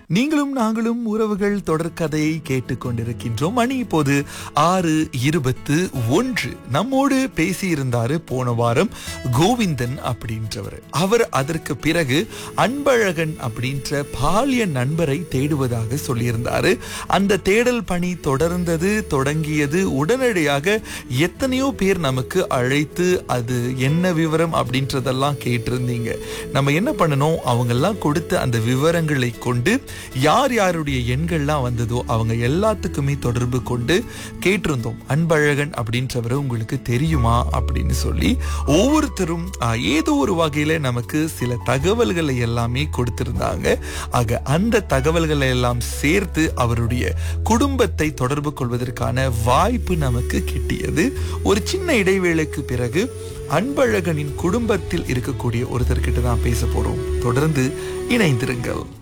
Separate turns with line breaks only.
நீங்களும் நாங்களும் உறவுகள் தொடர்கதையை கேட்டுக்கொண்டிருக்கின்றோம் மணி இப்போது ஆறு இருபத்து ஒன்று நம்மோடு பேசியிருந்தாரு போன வாரம் கோவிந்தன் அப்படின்றவர் அவர் அதற்கு பிறகு அன்பழகன் அப்படின்ற பாலிய நண்பரை தேடுவதாக சொல்லியிருந்தாரு அந்த தேடல் பணி தொடர்ந்தது தொடங்கியது உடனடியாக எத்தனையோ பேர் நமக்கு அழைத்து அது என்ன விவரம் அப்படின்றதெல்லாம் கேட்டிருந்தீங்க நம்ம என்ன பண்ணணும் அவங்கெல்லாம் கொடுத்த அந்த விவரங்களை கொண்டு யார் யாருடைய எண்கள்லாம் வந்ததோ அவங்க எல்லாத்துக்குமே தொடர்பு கொண்டு கேட்டிருந்தோம் அன்பழகன் அப்படின்றவர் உங்களுக்கு தெரியுமா அப்படின்னு சொல்லி ஒவ்வொருத்தரும் ஆஹ், ஏதோ ஒரு வகையில நமக்கு சில தகவல்களை எல்லாமே கொடுத்திருந்தாங்க ஆக அந்த தகவல்களை எல்லாம் சேர்த்து அவருடைய குடும்பத்தை தொடர்பு கொள்வதற்கான வாய்ப்பு நமக்கு கிட்டியது ஒரு சின்ன இடைவேளைக்கு பிறகு அன்பழகனின் குடும்பத்தில் இருக்கக்கூடிய ஒருத்தர்கிட்ட தான் பேச போறோம் தொடர்ந்து இணைந்திருங்கள்